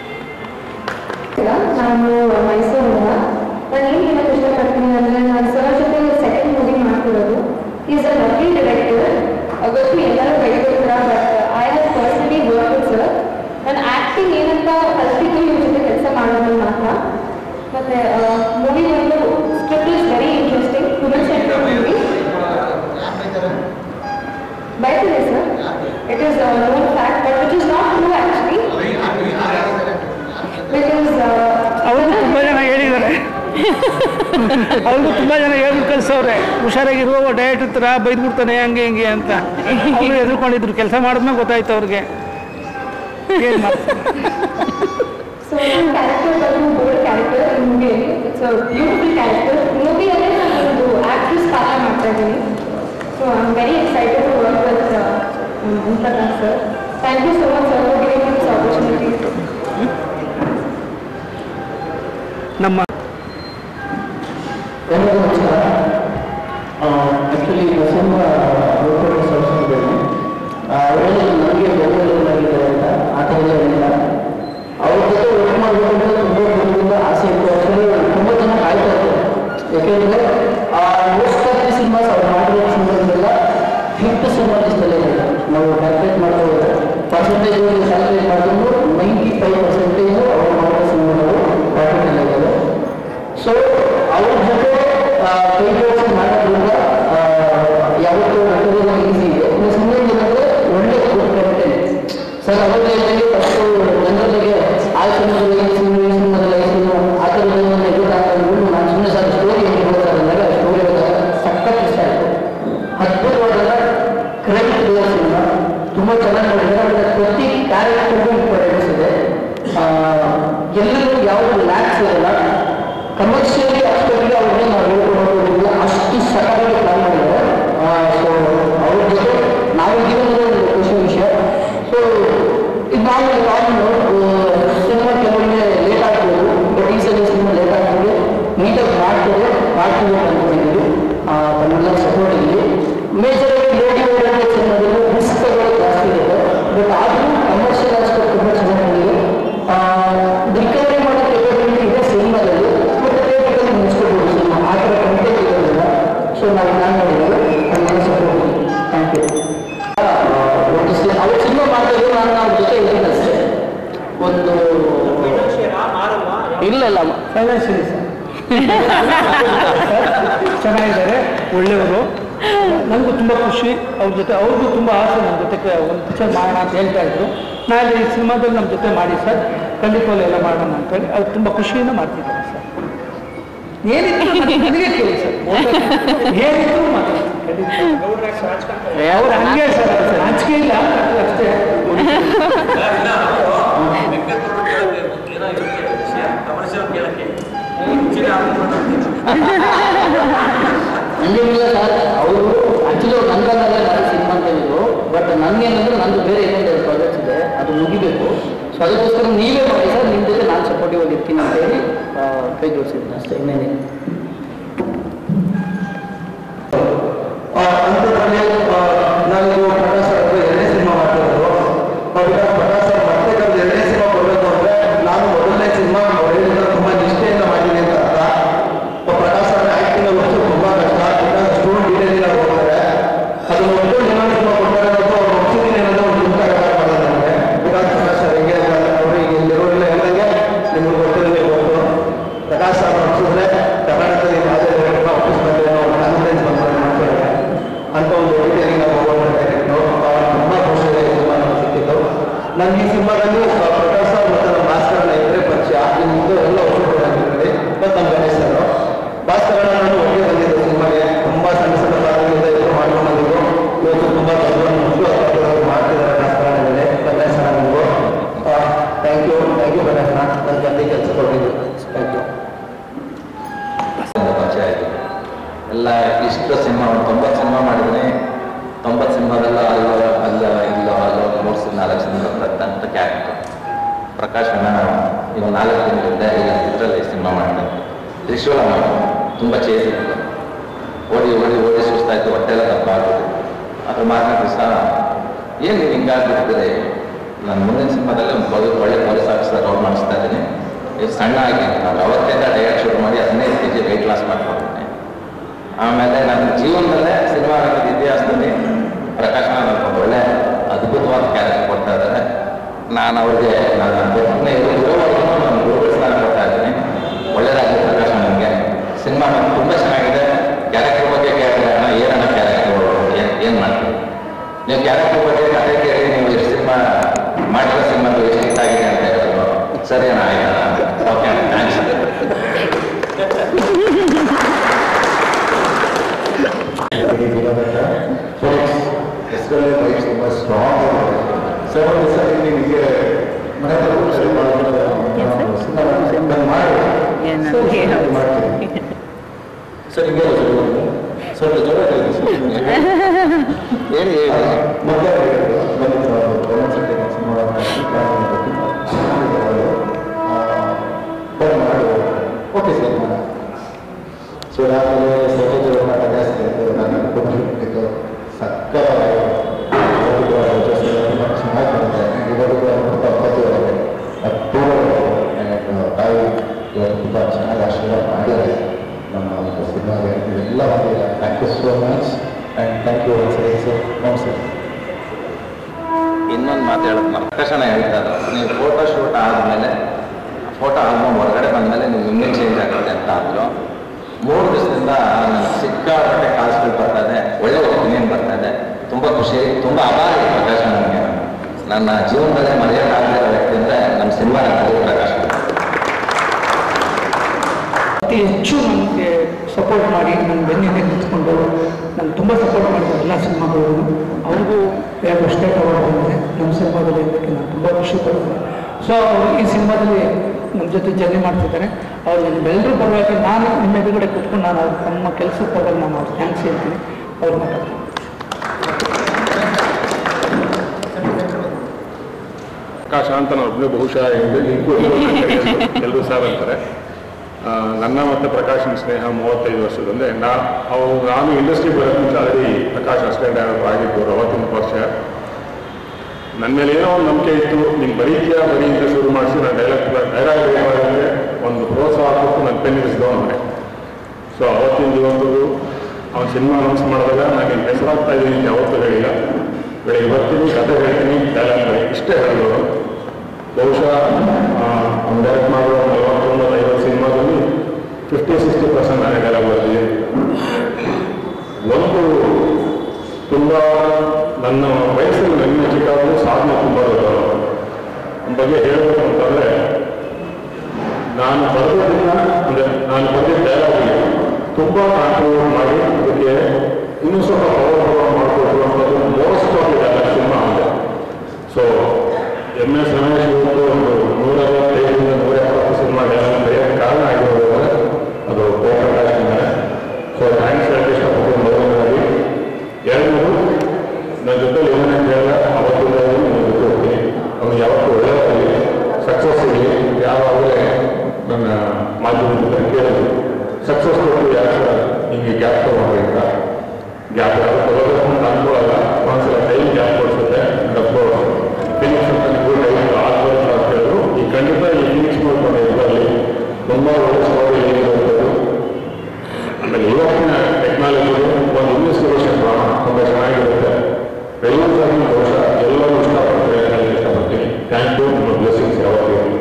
ನಾನು ಮೈಸೂರಿಂದ ನಾನು ಏನು ಹೇಳಕ್ಕೆ ಇಷ್ಟಪಡ್ತೀನಿ ಅಂದರೆ ನಾನು ಸರ್ ಜೊತೆ ಸೆಕೆಂಡ್ ಮೂವಿ ಮಾಡ್ತಿರೋದು ಈಸ್ ಅ ಲವ್ಲಿ ಡೈರೆಕ್ಟರ್ ಗೊತ್ತು ಎಲ್ಲರೂ ಬೈದಿರ್ತೀರ but I have personally work with sir ನಾನು ಆ್ಯಕ್ಟಿಂಗ್ ಏನಂತ ಕಲ್ತಿದ್ದು ಇವ್ರ ಜೊತೆ ಕೆಲಸ ಮಾಡೋದು ಮಾತ್ರ ಮತ್ತು ಮೂವಿ ಒಂದು script is very interesting human central movie ಬೈತಿದೆ sir it is known fact but which is not true actually because ಅವ್ರಿಗೂ ತುಂಬ ಜನ ಹೇಳಿದ್ದಾರೆ ಅವ್ರಿಗೂ ತುಂಬ ಜನ ಹೇಳ್ಬಿಟ್ಟು ಕಳ್ಸವ್ರೆ ಹುಷಾರಾಗಿರುವ ಡಯಟ್ ಹತ್ರ ಬೈದ್ಬಿಡ್ತಾನೆ ಹಂಗೆ ಹಿಂಗೆ ಅಂತ ಅವರು ಎದುರ್ಕೊಂಡಿದ್ರು ಕೆಲಸ ಮಾಡಿದ್ಮೇಲೆ ಗೊತ್ತಾಯ್ತು ಅವ್ರಿಗೆ ಏನು ಮಾಡ್ತಾರೆ ಸೊ ಕ್ಯಾರೆಕ್ಟರ್ ಬಂದು ಬೋಲ್ಡ್ ಕ್ಯಾರೆಕ್ಟರ್ ಈ ಮೂವಿಯಲ್ಲಿ ಇಟ್ಸ್ ಅ ಬ್ಯೂಟಿಫುಲ್ ಕ್ಯಾರೆಕ್ಟರ್ ಮೂವಿಯಲ್ಲೇ ನಾನು ಒಂದು ಆಕ್ಟ್ರೆಸ್ ಪಾತ್ರ ಮಾಡ್ತಾ ಇದ್ದೀನಿ so I am very excited to work with ಅಂತಕಾ sir thank you so much sir for giving this opportunity ನಮ್ಮ ಎಲ್ಲರಿಗೂ ನಮಸ್ಕಾರ ಆ್ಯಕ್ಚುಲಿ ತುಂಬ ನೋಡ್ಕೊಂಡು ಸಂಸ್ಕೃತಿದ್ದೇನೆ ಅವರಲ್ಲಿ ನನಗೆ ಬೆಂಗಳೂರಿನಾಗಿದೆ ಅಂತ ಆ ಥರ ಏನಿಲ್ಲ ಅವ್ರ ಜೊತೆ ವರ್ಕ್ ಮಾಡಬೇಕು ಅಂತ ತುಂಬ ದಿನದಿಂದ ಆಸೆ ಇತ್ತು ಆ್ಯಕ್ಚುಲಿ ತುಂಬ ಜನ ಕಾಯ್ತಾ ಇದ್ದಾರೆ ಯಾಕೆಂದರೆ ಮೋಸ್ಟ್ ಆಫ್ ದಿ ಸಿನಿಮಾಸ್ ಅವ್ರು ಮಾಡಿರೋ ಸಿನಿಮಾಗಳೆಲ್ಲ ಹಿಟ್ ಸಿನಿಮಾ ಲಿಸ್ಟಲ್ಲೇ ಇದೆ ನಾವು ಕ್ಯಾಲ್ಕುಲೇಟ್ ಮಾಡ್ತಾ ಹೋದರೆ ಪರ್ಸೆಂಟೇಜ್ ಕ್ಯಾಲ್ಕುಲೇಟ್ ಮಾಡಿಕೊಂಡು ನೈಂಟಿ ಫೈವ್ ಪರ್ಸೆಂಟೇಜು ಅವ್ರು ಮಾಡಿರೋ ಸಿನಿಮಾಗಳು ಪ್ರಾಫಿಟಲ್ಲೇ ಇದೆ ಸೊ ಅವ್ರ ಜೊತೆ ಕೈ ಜೋಡಿಸಿ ಮಾಡೋದ್ರಿಂದ ಆ, ಯಾವತ್ತೂ ನಟನೆಲ್ಲ ಈಸಿ ಇದೆ ಇನ್ನು ಸುಮ್ಮನೆ ಏನಂದ್ರೆ ಒಳ್ಳೆ ಕಂಟೆಂಟ್ ಸರ್ ಅವಾಗಲೇ ಹೇಳಿದಂಗೆ ಫಸ್ಟು ಜನರಿಗೆ ಆ ಸಿನಿಮಾದಲ್ಲಿ ಈ ಸಿನಿಮಾ ಈ ಸಿನಿಮಾದಲ್ಲಿ ಈ ಸಿನಿಮಾ ಆ ಥರದನ್ನ ಎದುರು ಹಾಕೊಂಡು ನಾನು ಸುಮ್ಮನೆ ಸರ್ ಸ್ಟೋರಿ ಹೇಗೆ ಹೇಳ್ತಾರೆ ಅಂದಾಗ ಸ್ಟೋರಿ ಹೇಳಿದಾಗ ಸಖತ್ ಇಷ್ಟ ಆಯಿತು ಅದ್ಭುತವಾದ ಕ್ರೆಡಿಟ್ ಇರುವ ಸಿನಿಮಾ ತುಂಬ ಚೆನ್ನಾಗಿ ಮಾಡಿದ್ದಾರೆ ಮತ್ತು ಪ್ರತಿ ಕ್ಯಾರೆಕ್ಟರ್ಗೂ ಇಂಪಾರ್ಟೆನ್ಸ್ ಇದೆ ಆ, ಎಲ್ಲರಿಗೂ ಯಾವುದು ಲ್ಯಾಕ್ಸ್ ಇರಲ್ಲ ಕಮರ್ಷಿಯಲಿ ಅಷ್ಟೊಂದು ಅವ್ರಿಗೆ ನಾವು ಹೇಳ್ಕೊಡೋದಿಲ್ಲ ಅಷ್ಟು ಸಕಾಲವಾಗಿ ಪ್ಲಾನ್ ಮಾಡಿದ್ದಾರೆ ಸೊ ಅವ್ರ ಜೊತೆ ನಾವು ಜೀವನದ ಒಂದು ಖುಷಿ ವಿಷಯ ಸೊ ಇದು ನಾವು ನಾವು ಸಿನಿಮಾ ಕೆಲವೊಮ್ಮೆ ಲೇಟ್ ಆಗ್ಬೋದು ಬಟ್ ಈ ಸಲ ಸಿನಿಮಾ ಲೇಟ್ ಆಗ್ಬೋದು ನೀಟಾಗಿ ಮಾಡ್ತಾರೆ ಮಾಡ್ತೀವಿ ಅಂತ ಫೈನಾನ್ಷಿಯಲಿ ಸರ್ ಚೆನ್ನಾಗಿದ್ದಾರೆ ಒಳ್ಳೆಯವರು ನನಗೂ ತುಂಬ ಖುಷಿ ಅವ್ರ ಜೊತೆ ಅವ್ರಿಗೂ ತುಂಬ ಆಸೆ ನನ್ನ ಜೊತೆ ಒಂದು ಪಿಕ್ಚರ್ ಮಾಡೋಣ ಅಂತ ಹೇಳ್ತಾ ಇದ್ರು ನಾಳೆ ಈ ಸಿನಿಮಾದಲ್ಲಿ ನಮ್ಮ ಜೊತೆ ಮಾಡಿ ಸರ್ ಖಂಡಿತವಾಗ್ಲೂ ಎಲ್ಲ ಮಾಡೋಣ ಅಂತೇಳಿ ಅದು ತುಂಬ ಖುಷಿಯಿಂದ ಮಾಡ್ತಿದ್ದಾರೆ ಸರ್ ಏನಿತ್ತು ನನಗೆ ಕೇಳಿ ಸರ್ ಏನಿತ್ತು ಮಾತಾಡ್ತೀನಿ ಖಂಡಿತ ಅವ್ರು ಹಂಗೆ ಸರ್ ನಾಚಿಕೆ ಇಲ್ಲ ಅಷ್ಟೇ ಹಂಗೇನಿಲ್ಲ ಸರ್ ಅವರು ಆಕ್ಚುಲಿ ಅವ್ರು ನನ್ಗನ್ನಲ್ಲ ನಾನು ಸಿನಿಮಾ ಅಂತ ಹೇಳಿದ್ರು ಬಟ್ ನನಗೇನಂದ್ರೆ ನಂದು ಬೇರೆ ಇನ್ನೊಂದು ಎರಡು ಪ್ರಾಜೆಕ್ಟ್ಸ್ ಇದೆ ಅದು ಮುಗಿಬೇಕು ಸೊ ಅದಕ್ಕೋಸ್ಕರ ನೀವೇ ಮಾಡಿ ಸರ್ ನಿಮ್ಮ ಜೊತೆ ನಾನು ಸಪೋರ್ಟಿವ್ ಆಗಿ ಇರ್ತೀನಿ ಅಂತ ಹೇಳಿ ಆ, ಕೈ ಜೋಡಿಸಿದ್ದೀನಿ ಅಷ್ಟೇ ಇನ್ನೇನಿಲ್ಲ ಅಂಥದ್ರಲ್ಲಿ ನಾನು ಪ್ರಕಾಶ್ ಸರ್ ಹತ್ರ ಎರಡನೇ ಸಿನಿಮಾ ಮಾಡ್ತಿರೋದು ಬಿಕಾಸ್ ಪ್ರಕಾಶ್ ಸರ್ ಮತ್ತೆ ಕರೆದು ಎರಡನೇ ಸಿನಿಮಾ ಕೊಡಬೇಕು ಅಂದ್ರೆ ನಾನು ಮೊದಲನೇ ಸಿನಿಮಾ ಹೇಳಿದ್ರೆ ತುಂಬಾ ನಿಷ್ಠೆಯಿಂದ ಮಾಡಿದ್ದೀನಿ ಅಂತ ಅರ್ಥ ಪ್ರಕಾಶ್ ಸರ್ ಆಕ್ಟಿಂಗ್ ಅಲ್ಲಿ ತುಂಬಾ ಕಷ್ಟ ಬಿಕಾಸ್ ಸ್ಟೂಡೆಂಟ್ ಡೀಟೇಲ್ ಇಲ್ಲ ಹೋಗ್ತಾರೆ ಅದು ಒಂದು ಇನ್ನೊಂದು ಸಿನಿಮಾ ಕೊಡ್ತಾರೆ ಅನ್ನೋದು ಅವ್ರು ಒಪ್ಸಿದ್ದೀನಿ ಅನ್ನೋದು ಒಂದು ದುಃಖ ಮಾಡೋದು ನನಗೆ ಬಿಕಾಸ್ ಪ್ರಕಾಶ್ ಸರ್ ಹೆಂಗೆ ಅವರು ಈಗ ಇಲ್ಲಿರೋರಿಲ್ಲ ಹೇಳ್ದಂಗೆ ನಿಮ್ಗೆ ಗೊತ್ತಿರಲಿ ಗೊತ್ತು ಪ್ರಕಾಶ್ ಸರ್ ಒಪ್ಸಿದ್ರೆ ಕರ್ನಾಟಕದಲ್ಲಿ ಯಾವುದೇ ಡೈರೆಕ್ಟರ್ ಆಫೀಸ್ ಬಂದ್ರೆ ಅವ್ರು ಕಾನ್ಫಿಡೆನ್ಸ್ ಬಂದ್ರೆ ಮಾಡ್ತಾರೆ ಅಂತ ಒಂದು ರೀತಿಯಲ್ಲಿ ನಾವು ಹೋಗೋಣ ಡೈರೆಕ್ಟ್ರು ತುಂಬ ಖುಷಿ ಇದೆ ಈ ಸಿನಿಮಾ ನಮ್ಗೆ ಸಿಕ್ಕಿದ್ದು ನನಗೆ ಈ ಸಿನಿಮಾದಲ್ಲಿ ಪ್ರಕಾಶ್ ಸರ್ ಮತ್ತು ನಮ್ಮ ಭಾಸ್ಕರನ ಇಬ್ಬರೇ ಪರಿಚಯ ಇನ್ನು ಮುಂದೆ ಎಲ್ಲ ಒಪ್ಪಿಕೊಂಡಿದ್ದೀವಿ ಮತ್ತು ನಮ್ಮ ಗಣೇಶ್ ಸರ್ ಭಾಸ್ಕರನ ನಾನು ಒಟ್ಟಿಗೆ ಬಂದಿದ್ದೆ ಸಿನಿಮಾಗೆ ತುಂಬ ಸಣ್ಣ ಸಣ್ಣ ಭಾಗಗಳಿಂದ ಇಬ್ಬರು ಮಾಡ್ಕೊಂಡು ಬಂದಿದ್ದು ಇವತ್ತು ತುಂಬ ದೊಡ್ಡ ಮುಖ್ಯವಾಗಿ ಮಾಡ್ತಿದ್ದಾರೆ ಭಾಸ್ಕರನಲ್ಲಿ ಗಣೇಶ್ ಸರ್ ನೀವು thank you thank you Ganesh ನನ್ನ ಜೊತೆ ಕೆಲಸ ಕೊಟ್ಟಿದ್ದು ಥ್ಯಾಂಕ್ ಯು ಪರಿಚಯ ಆಯಿತು ಎಲ್ಲ ಇಷ್ಟು ಸಿನಿಮಾ ಒಂದು ತೊಂಬತ್ತು ಸಿನಿಮಾ ಮಾಡಿದ್ದೀನಿ ತೊಂಬತ್ತು ಸಿನಿಮಾದಲ್ಲ ಅಲ್ಲೋ ಅಲ್ಲ ಇಲ್ಲೋ ಅಲ್ಲೋ ಮೂರು ಸಿನಿಮಾ ನಾಲ್ಕು ಸಿನಿಮಾ ಬರುತ್ತೆ ಅಂತ ಕ್ಯಾರೆಕ್ಟರ್ ಪ್ರಕಾಶ್ ಅಣ್ಣ ಇವಾಗ ನಾಲ್ಕು ದಿನದಿಂದ ಈಗ ಇದರಲ್ಲಿ ಸಿನಿಮಾ ಮಾಡಿದೆ ತ್ರಿಶೂಲ ಮಾಡಿ ತುಂಬ ಚೇಸ್ ಇತ್ತು ಓಡಿ ಓಡಿ ಓಡಿ ಸುಸ್ತಾಯ್ತು ಹೊಟ್ಟೆ ಎಲ್ಲ ದಪ್ಪ ಆಗ್ಬಿಟ್ಟು ಅದ್ರ ಮಾರನೇ ದಿವಸ ಏನು ನೀವು ಹಿಂಗಾಗ್ಬಿಟ್ಟಿದ್ದೀರಿ ನಾನು ಮುಂದಿನ ಸಿನಿಮಾದಲ್ಲಿ ಒಂದು ಪೊಲೀಸ್ ಒಳ್ಳೆ ಪೊಲೀಸ್ ಆಫೀಸರ್ ರೋಲ್ ಮಾಡಿಸ್ತಾ ಇದ್ದೀನಿ ಇದು ಸಣ್ಣ ಆಗಿ ನಾನು ಅವತ್ತಿಂದ ಡಯಟ್ ಶುರು ಮಾಡಿ ಹದಿನೈದು ಕೆ ಜಿ ವೆಯ್ಟ್ ಲಾಸ್ ಮಾಡ್ಕೊಂಡಿದ್ದೀನಿ ಆಮೇಲೆ ನನ್ನ ಜೀವನದಲ್ಲೇ ಸಿನಿಮಾ ರಂಗದ ಇತಿಹಾಸದಲ್ಲಿ ಪ್ರಕಾಶ್ ನಾನು ಒಂದು ಒಳ್ಳೆ ಅದ್ಭುತವಾದ ಕ್ಯಾರೆಕ್ಟರ್ ಕೊಡ್ತಾ ಇದ್ದಾರೆ ನಾನು ಅವ್ರಿಗೆ ನಾನು ಗೊತ್ತನೇ ಇರೋವರೆಗೂ ನಾನು ಗುರುಗಳ ಸ್ಥಾನ ಕೊಡ್ತಾ ಇದ್ದೀನಿ ಒಳ್ಳೇದಾಗಲಿ ಪ್ರಕಾಶ್ ನನಗೆ ಸಿನಿಮಾ ನನಗೆ ತುಂಬ ಚೆನ್ನಾಗಿದೆ ಕ್ಯಾರೆಕ್ಟರ್ ಬಗ್ಗೆ ಕೇಳಿದ್ರೆ ಅಣ್ಣ ಏನಣ್ಣ ಕ್ಯಾರೆಕ್ಟರ್ ಏನು ಏನು ಮಾಡ್ತೀವಿ ನೀವು ಕ್ಯಾರೆಕ್ಟರ್ ಬಗ್ಗೆ ಕಥೆ ಕೇಳಿ ನೀವು ಎಷ್ಟು ಸಿನಿಮಾ ಮಾಡಿರೋ ಸಿನಿಮಾ ಎಷ್ಟು ಹಿಟ್ ಆಗಿದೆ ಅಂತ ಹೇಳಿದ್ರು ಸರಿ ಅಣ್ಣ ಆಯ್ತು ಓಕೆ ಅಣ್ಣ ಥ್ಯಾಂಕ್ಸ್ ಹೆಸರಲ್ಲಿ ವೈಫ್ ತುಂಬ ಸ್ಟ್ರಾಂಗ್ ಸರ್ ಒಂದು ದಿವಸ ನಿಮಗೆ ಮನೆ ಹತ್ರ ಕೂತ್ಕೊಳ್ಳಿ, ಮಾಡೋದು, ಸಿನಿಮಾ ಮಾಡಿ, ಬಂದು ಮಾಡಿ ಸರ್, ಮಾಡ್ತೀನಿ. ಸರ್ ಹಿಂಗೆ ಅಲ್ಲ ಸರ್ ಇವಾಗ? ಸ್ವಲ್ಪ ಜೋರ ಹೇಳಿ ಸರ್. ಹೇಳಿ ಹೇಳಿ ಮತ್ತೆ ಬಂದಿದ್ದು ಒಂದೊಂದ್ಸತಿ ಸಿನಿಮಾ ಬಂದು ಮಾಡಿ ಓಕೆ ಸರ್ ಸೊ ಆಮೇಲೆ ಸಹೋದರ ಮಾಟ ಜಾಸ್ತಿ ಆಯಿತು ನಾನು ಅನ್ಕೊಂಡಿದ್ದು ಸಕ್ಕ ಚೆನ್ನಾಗಿ ಬರುತ್ತೆ ಇವಾಗ ತಪ್ಪತ್ತು ಅಪೂರ್ವ ತಾಯಿ ಇವತ್ತು ತುಂಬ ಚೆನ್ನಾಗಿ ಆಶೀರ್ವಾದ ಮಾಡಿದ್ದಾರೆ ನಮ್ಮ ಒಂದು ಸಿನಿಮಾಗೆ ಇವೆಲ್ಲ ಬಂದಿಲ್ಲ thank you so much and thank you ಸರಿ ಸರ್ ನಮಸ್ತೆ ಇನ್ನೊಂದು ಮಾತು ಹೇಳೋದು ನಾವು ಪ್ರಕಾಶನ ಹೇಳ್ತಾ ಇದ್ರು ನೀವು ಫೋಟೋ ಶೂಟ್ ಆದಮೇಲೆ ಫೋಟೋ ಆಲ್ಬಮ್ ಹೊರಗಡೆ ಬಂದಮೇಲೆ ನೀವು ಇಮೇಜ್ ಚೇಂಜ್ ಆಗುತ್ತೆ ಅಂತ ಅಂದರು ಮೂರು ದಿವಸದಿಂದ ನನಗೆ ಸಿಕ್ಕಾಪಟ್ಟೆ ಕಾಲ್ಸ್ಗಳು ಬರ್ತಾ ಇದೆ ಒಳ್ಳೆ ಒಪಿನಿಯನ್ ಬರ್ತಾ ಇದೆ ತುಂಬ ಖುಷಿ ತುಂಬ ಅಭಾರಿ ಪ್ರಕಾಶ ನನಗೆ ನನ್ನ ಜೀವನದಲ್ಲೇ ಮರೆಯೋಕ್ಕಾಗದಿರೋ ವ್ಯಕ್ತಿ ಅಂದರೆ ನಮ್ಮ ಸಿನಿಮಾ ಪ್ರಕಾಶ್ ಅತಿ ಹೆಚ್ಚು ನನಗೆ ಸಪೋರ್ಟ್ ಮಾಡಿ ನನ್ನ ಬೆನ್ನಿಂದ ನಿಂತ್ಕೊಂಡು ನನಗೆ ತುಂಬ ಸಪೋರ್ಟ್ ಮಾಡಿದ್ದಾರೆ ಎಲ್ಲ ಸಿನಿಮಾಗಳು ಅವ್ರಿಗೂ ಎರಡು ಸ್ಟೇಟ್ ಅವಾರ್ಡ್ ಬಂದಿದೆ ನಮ್ಮ ಸಿನಿಮಾದಲ್ಲಿ ಇದಕ್ಕೆ ನಾನು ತುಂಬ ಖುಷಿ ಪಡ್ತೀನಿ ಸೊ ಅವರು ಈ ಸಿನಿಮಾದಲ್ಲಿ ನಮ್ಮ ಜೊತೆ ಜರ್ನಿ ಮಾಡ್ತಿದ್ದಾರೆ ಅವ್ರಿಗೆ ನಿಮ್ಮೆಲ್ಲರೂ ಪರವಾಗಿ ನಾನು ನಿಮ್ಮ ಎದುರುಗಡೆ ಕೂತ್ಕೊಂಡು ನಾನು ಅವ್ರ ನಮ್ಮ ಕೆಲಸದ ಪರವಾಗಿ ನಾನು ಅವ್ರಿಗೆ ಥ್ಯಾಂಕ್ಸ್ ಹೇಳ್ತೀನಿ ಅವ್ರು ಮಾತಾಡ್ತೀನಿ ಪ್ರಕಾಶ ಅಂತ ನಾನು ಒಬ್ಬನೇ ಬಹುಶಃ ಎಲ್ಲರೂ ಸರ್ ಅಂತಾರೆ ಆ, ನನ್ನ ಮತ್ತು ಪ್ರಕಾಶನ ಸ್ನೇಹ ಮೂವತ್ತೈದು ವರ್ಷದಂದೆ ನಾ ಅವು ನಾನು ಇಂಡಸ್ಟ್ರಿ ಬರೋಕ್ಕೆ ಮುಂಚೆ ಆಲ್ರೆಡಿ ಪ್ರಕಾಶ್ ಅಸಿಸ್ಟೆಂಟ್ ಡೈರೆಕ್ಟರ್ ಆಗಿದ್ದು ಅವತ್ತಿನ ವರ್ಷ ನನ್ನ ಮೇಲೆ ಏನೋ ಒಂದು ನಂಬಿಕೆ ಇತ್ತು ನೀನು ಬರೀತೀಯಾ ಬರೀ ಅಂತ ಶುರು ಮಾಡಿಸಿ ನಾನು ಡೈಲಾಗ್ ಡೈಲಾಗ್ ಮಾಡಿದ್ರೆ ಒಂದು ಪ್ರೋತ್ಸಾಹ ಕೊಟ್ಟು ನನ್ನ ಪೆನ್ ಇರಿಸಿದವನೇ ಸೊ ಅವತ್ತಿನ ಇವತ್ತು ಅವನ ಸಿನಿಮಾ ಅನೌನ್ಸ್ ಮಾಡಿದಾಗ ನನಗೆ ಹೆಸರಾಗ್ತಾ ಇದ್ದೀನಿ ಅಂತ ಯಾವತ್ತೂ ಹೇಳಿಲ್ಲ ಬೆಳಿಗ್ಗೆ ಬರ್ತೀನಿ ಕತೆ ಹೇಳ್ತೀನಿ ಡೈಲಾಗ್ ಬರೀ ಇಷ್ಟೇ ಹೇಳಿದವರು ಬಹುಶಃ ಅವ್ನು ಡೈರೆಕ್ಟ್ ಮಾಡೋ ನಲವತ್ತೊಂದು ಐವತ್ತು ಸಿನಿಮಾದಲ್ಲಿ ಫಿಫ್ಟಿ ಸಿಕ್ಸ್ಟಿ ಪರ್ಸೆಂಟ್ ನಾನೇ ಡೈಲಾಗ್ ಬರ್ತೀನಿ ಒಂದು ತುಂಬ ನನ್ನ ವಯಸ್ಸಲ್ಲಿ ನನ್ನ ಚಿಕ್ಕವಾಗಲೂ ಸಾಧನೆ ತುಂಬ ದೊಡ್ಡವರು ನಮ್ಮ ಬಗ್ಗೆ ಹೇಳಬೇಕು ಅಂತಂದರೆ ನಾನು ಬರೆದೋದನ್ನ ಅಂದರೆ ನಾನು ಬರೆದ ಡೈಲಾಗಿಗೆ ತುಂಬ ಕಾಂಟ್ರಿಬ್ಯೂಟ್ ಮಾಡಿ ಅದಕ್ಕೆ ಇನ್ನೂ ಸ್ವಲ್ಪ ಪವರ್ ಮಾಡಿಕೊಟ್ರು ಅನ್ನೋದು ಮೋಸ್ಟ್ ಆಫ್ ಡೈಲಾಗ್ ಸಿನಿಮಾ ಇದೆ ಸೊ ಎಮ್ ಎಸ್ ರಮೇಶ್ ಇವತ್ತು ಒಂದು ನೂರೈವತ್ತೈದರಿಂದ ನೂರ ಎಪ್ಪತ್ತು ಸಿನಿಮಾ ಡೈಲಾಗ್ ಬರೆಯೋಕ್ಕೆ ಕಾರಣ ಆಗಿರೋದು ಅಂದರೆ ಅದು ಗೋಪ್ರಕಾಶ್ ಸೊ ಥ್ಯಾಂಕ್ಸ್ ಹೇಳಕ್ಕೆ ಇಷ್ಟಪಟ್ಟು ಮೊದಲನೇದಾಗಿ ಎರಡನೇದು ನನ್ನ ಜೊತೆ ಏನೇನು ಕೇಳಿದ ಅವತ್ತಿಂದ ನನ್ನ ಜೊತೆ ಹೋಗ್ತೀನಿ ಅವನು ಯಾವತ್ತೂ ಒಳ್ಳೆಯದಾಗಲಿ ಸಕ್ಸಸ್ ಇರಲಿ ಯಾವಾಗಲೇ ನನ್ನ ಮಾಧ್ಯಮ ಜೊತೆ ಕೇಳಿದ್ರು ಸಕ್ಸಸ್ ಕೊಟ್ಟು ಯಾಕೆ ಹಿಂಗೆ ಗ್ಯಾಪ್ ತಗೊಂಡ್ರಿಂದ ಗ್ಯಾಪ್ ಯಾರು ತಗೋಬೇಕು ಅಂತ ಅನ್ಕೊಳ್ಳಲ್ಲ ಒಂದ್ಸಲ ಟೈಮ್ ಗ್ಯಾಪ್ ಕೊಡಿಸುತ್ತೆ ಡಬ್ಬರು ಫಿನಿಕ್ಸ್ ಅಂತ ನೀವು ಟೈಮ್ ಆಗ್ಬೋದು ಅಂತ ಹೇಳಿದ್ರು ಈ ಖಂಡಿತ ಈ ಫಿನಿಕ್ಸ್ ನೋಡ್ಕೊಂಡು ಇದರಲ್ಲಿ ತುಂಬ ಒಳ್ಳೆ ಸ್ಟೋರಿ ಏನಿರುವಂಥದ್ದು ಆಮೇಲೆ ಇವತ್ತಿನ ಟೆಕ್ನಾಲಜಿ ಒಂದು ಇನ್ವೆಸ್ಟಿಗೇಷನ್ ಮಾಡೋಣ ತುಂಬ ಚೆನ್ನಾಗಿರುತ್ತೆ ರಿಲೀಸ್ ಆಗಿ ಬಹುಶಃ ಎಲ್ಲರೂ ಇಷ್ಟಪಡ್ತಾರೆ ಅಂತ ಹೇಳಕ್ಕೆ ಇಷ್ಟಪಡ್ತೀನಿ ಥ್ಯಾಂಕ್ ಯು ನಿಮ್ಮ ಬ್ಲೆಸ್ಸಿಂಗ್ಸ್ ಯಾವಾಗ ಇರಲಿ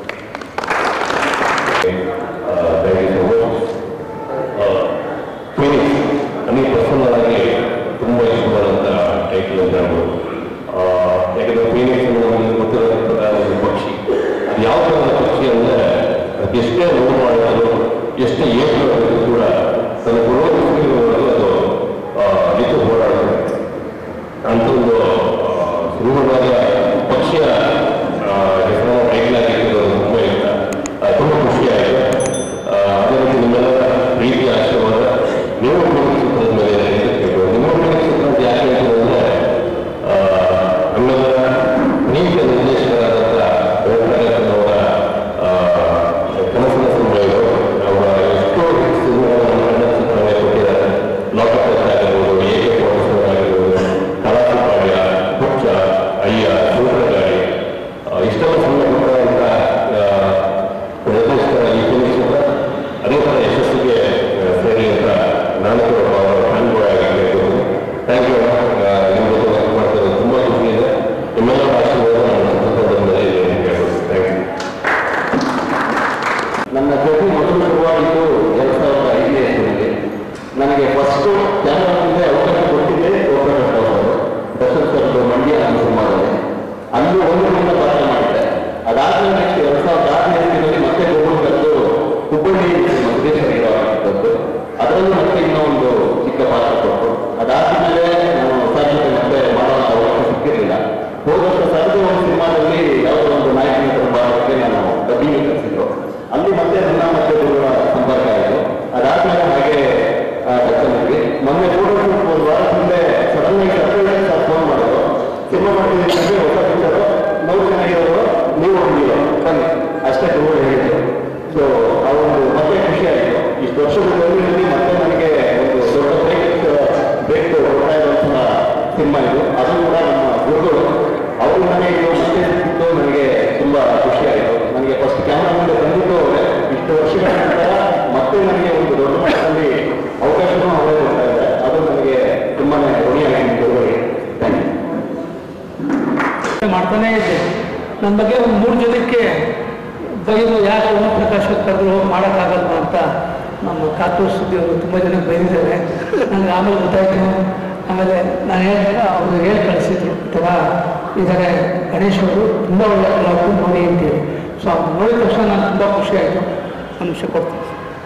ಫೀನಿಕ್ಸ್ ನನಗೆ ಪರ್ಸನಲ್ ಆಗಿ ತುಂಬ ಇಷ್ಟವಾದಂಥ ಟೈಟಲ್ ಅಂತ ಹೇಳ್ಬೋದು ಆ, ಯಾಕಂದ್ರೆ ಫೀನಿಕ್ಸ್ ಅನ್ನೋದು ನಮಗೆ ಗೊತ್ತಿರೋಂಥ ಒಂದು ಪಕ್ಷಿ ಅದು ಯಾವ ಥರದ ಪಕ್ಷಿ ಅಂದರೆ ಎಷ್ಟೇ ನೋವು ಮಾಡಿದ್ರು ಎಷ್ಟೇ ಏಟು ಮಾಡಿದ್ರು ಕೂಡ ತನ್ನ ಪೂರ್ವಜರು ಅದು ಆ, ನಿಂತು ಹೋರಾಡುತ್ತೆ ಅಂತ ಒಂದು ಸುಲಭವಾದ ಪಕ್ಷಿಯ ಆ, ಹೆಸರನ್ನು ಟೈಟಲ್ ಆಗಿರೋದು ತುಂಬ ಇಷ್ಟ ಆ, ತುಂಬ ಖುಷಿಯಾಯಿತು ಆ, ಅದೇ ರೀತಿ ನಿಮ್ಮೆಲ್ಲರ ಪ್ರೀತಿ ಆಶೀರ್ವಾದ ನೀವು ಚಿತ್ರದ ಮೇಲೆ ಇದೆ ಅಂತ ಕೇಳ್ಬೋದು ನಿಮ್ಮ ಚಿತ್ರ ಯಾಕೆ ಹೇಳ್ತೀರಂದ್ರೆ ನಮ್ಮೆಲ್ಲರ ಪ್ರೀತಿಯ ನಿರ್ದೇಶಕರಾದಂಥ ಅವರ ಕನಸಿನ ಸಿನಿಮಾಗಳು ಅವರ ಎಷ್ಟೋ ಸಿನಿಮಾಗಳನ್ನು ಕನ್ನಡ ಚಿತ್ರವೇ ಕೊಟ್ಟಿದ್ದಾರೆ ಲೋಕಪ್ರಸ ಆಗಿರ್ಬೋದು ಏಕೆ ಪ್ರೊಫೆಸರ್ ಆಗಿರ್ಬೋದು ಕಲಾಸಿಪಾಳ್ಯ ಹುಚ್ಚ ಅಯ್ಯ ಸೂತ್ರಗಾರಿ ಇಷ್ಟೆಲ್ಲ ಸಿನಿಮಾ ಕೊಟ್ಟಂಥ ನಿರ್ದೇಶಕರ ಈ ಫಿಲಿಮ್ ಚಿತ್ರ ಅದೇ ಥರ ಯಶಸ್ಸಿಗೆ ಆ, ಸೇರಿ ಅಂತ ನಾನು ಕೂಡ ಅವರ ಫ್ಯಾನ್ ಬಾಯ್ ಆಗಿ ಕೇಳ್ತೀನಿ ಥ್ಯಾಂಕ್ ಯು ನಿಮ್ಮ ಜೊತೆ ವರ್ಕ್ ಮಾಡ್ತಿರೋದು ತುಂಬ ಖುಷಿ ಇದೆ ನಿಮ್ಮೆಲ್ಲರ ಆಶೀರ್ವಾದ ನನ್ನ ಚಿತ್ರದ ಮೇಲೆ ಇದೆ ಅಂತ ಹೇಳ್ಬೋದು ಥ್ಯಾಂಕ್ ಯು ನನ್ನ ಜೊತೆ ಮೊದಲು ಶುರುವಾಗಿದ್ದು ಎರಡು ಸಾವಿರದ ಐದನೇ ಇಸ್ವಿನಲ್ಲಿ ನನಗೆ ಫಸ್ಟು ಕ್ಯಾಮ್ರಾ ಮುಂದೆ ಅವಕಾಶ ಕೊಟ್ಟಿದ್ದೆ ಗೋಪಾಲಕೃಷ್ಣ ಅವರು ದರ್ಶನ್ ಸರ್ದು ಮಂಡ್ಯ ಅನ್ನೋ ಸಿನಿಮಾದಲ್ಲಿ ಅಲ್ಲಿ ಒಂದು ದಿನ ಪಾತ್ರ ಮಾಡಿದ್ದೆ ಅದಾದ್ಮೇಲೆ ನೆಕ್ಸ್ಟ್ ಎರಡು ಸಾವಿರದ ಆರನೇ ಇಸ್ವಿನಲ್ಲಿ ಮತ್ತೆ ಗೋಪಾಲ್ ಕರೆದು ಹುಬ್ಬಳ್ಳಿ ಮಧುರೇಶ್ವರ ಹೀರೋ ಆಗಿದ್ದದ್ದು ಅದರಲ್ಲೂ ಮತ್ತೆ ಇನ್ನೂ ಒಂದು ಚಿಕ್ಕ ಪಾತ್ರ ಕೊಟ್ಟರು ಅದಾದ್ಮೇಲೆ ನಾನು ಹೊಸ ಜೊತೆ ಮತ್ತೆ ಮಾಡುವಂಥ ಅವಕಾಶ ಸಿಕ್ಕಿರಲಿಲ್ಲ ಹೋದ ವರ್ಷ ಸರದು ಒಂದು ಸಿನಿಮಾದಲ್ಲಿ ಯಾವುದೋ ಒಂದು ನಾಯಕನ ಪಾತ್ರಕ್ಕೆ ನಾನು ಡಬ್ಬಿಂಗ್ ಕಲಿಸಿದ್ರು ಅಲ್ಲಿ ಮತ್ತೆ ನನ್ನ ಮತ್ತೆ ಗುರುಗಳ ಸಂಪರ್ಕ ಆಯಿತು ಅದಾದ್ಮೇಲೆ ಹಾಗೆ ಟಚ್ಚಲ್ಲಿ ಮೊನ್ನೆ ಫೋಟೋ ಶೂಟ್ ಒಂದು ವಾರ ಹಿಂದೆ ಸಡನ್ ಆಗಿ ಸರ್ಪ್ರೈಸ್ ಸರ್ ಫೋನ್ ಮಾಡಿದ್ರು ಸಿನಿಮಾ ಮಾಡ್ತಿದ್ದೀನಿ ಅಂದ್ರೆ ಹೊಸ ಪಿಕ್ಚರು ನೋವು ಚೆನ್ನಾಗಿರೋರು ನೀವು ಹೋಗಿಲ್ಲ ಬನ್ನಿ ಅಷ್ಟೇ ತುಂಬ ಹೇಳಿದ್ರು ಸೊ ಆ ಒಂದು ಮತ್ತೆ ಖುಷಿ ಆಯಿತು ಇಷ್ಟು ವರ್ಷದ ಜರ್ನಿಯಲ್ಲಿ ಮತ್ತೆ ನನಗೆ ಒಂದು ದೊಡ್ಡ ಬ್ರೇಕ್ ಬ್ರೇಕ್ ಕೊಡ್ತಾ ಇರುವಂತಹ ಸಿನಿಮಾ ಇದು ಅದು ಕೂಡ ನಮ್ಮ ಗುರುಗಳು ಅವರು ನನಗೆ ಇದು ಮತ್ತೆ ಸಿಕ್ಕಿದ್ದು ನನಗೆ ತುಂಬ ಖುಷಿ ಆಯಿತು ನನಗೆ ಫಸ್ಟ್ ಕ್ಯಾಮ್ರಾ ಮುಂದೆ ಬಂದಿದ್ದು ಅವರೇ ಇಷ್ಟು ವರ್ಷಗಳ ನಂತರ ಮತ್ತೆ ನನಗೆ ಒಂದು ದೊಡ್ಡ ಮಟ್ಟದಲ್ಲಿ ಅವಕಾಶನೂ ಅವರೇ ಕೊಡ್ತಾ ಇದ್ದಾರೆ ಅದು ನನಗೆ ತುಂಬಾನೇ ಋಣಿಯಾಗಿದೆ ಗುರುಗಳಿಗೆ ಥ್ಯಾಂಕ್ ಯು ಮಾಡ್ತಾನೇ ಇದ್ದೆ ನನ್ನ ಬಗ್ಗೆ ಒಂದು ಮೂರು ಜನಕ್ಕೆ ಬೈದು ಯಾಕೆ ಓಂ ಪ್ರಕಾಶ್ ಕರೆದ್ರು ಹೋಗಿ ಮಾಡೋಕ್ಕಾಗಲ್ವಾ ಅಂತ ನಮ್ಮ ಕಾತೂರು ಸುದ್ದಿ ಅವರು ತುಂಬ ಜನಕ್ಕೆ ಬೈದಿದ್ದಾರೆ ನನಗೆ ಆಮೇಲೆ ಗೊತ್ತಾಯಿತು ಆಮೇಲೆ ನಾನು ಹೇಳಿದಾಗ ಅವರು ಹೇಳಿ ಕಳಿಸಿದ್ರು ಈ ಥರ ಇದ್ದಾರೆ ಗಣೇಶ್ ಅವರು ತುಂಬ ಒಳ್ಳೆ ಕಲಾವಿದರು ನೋಡಿ ಅಂತೇಳಿ ಸೊ ಅವ್ರು ನೋಡಿದ ತಕ್ಷಣ ನಾನು ತುಂಬ ಖುಷಿ ಆಯಿತು ಒಂದು ನಿಮಿಷ ಕೊಡ್ತೀನಿ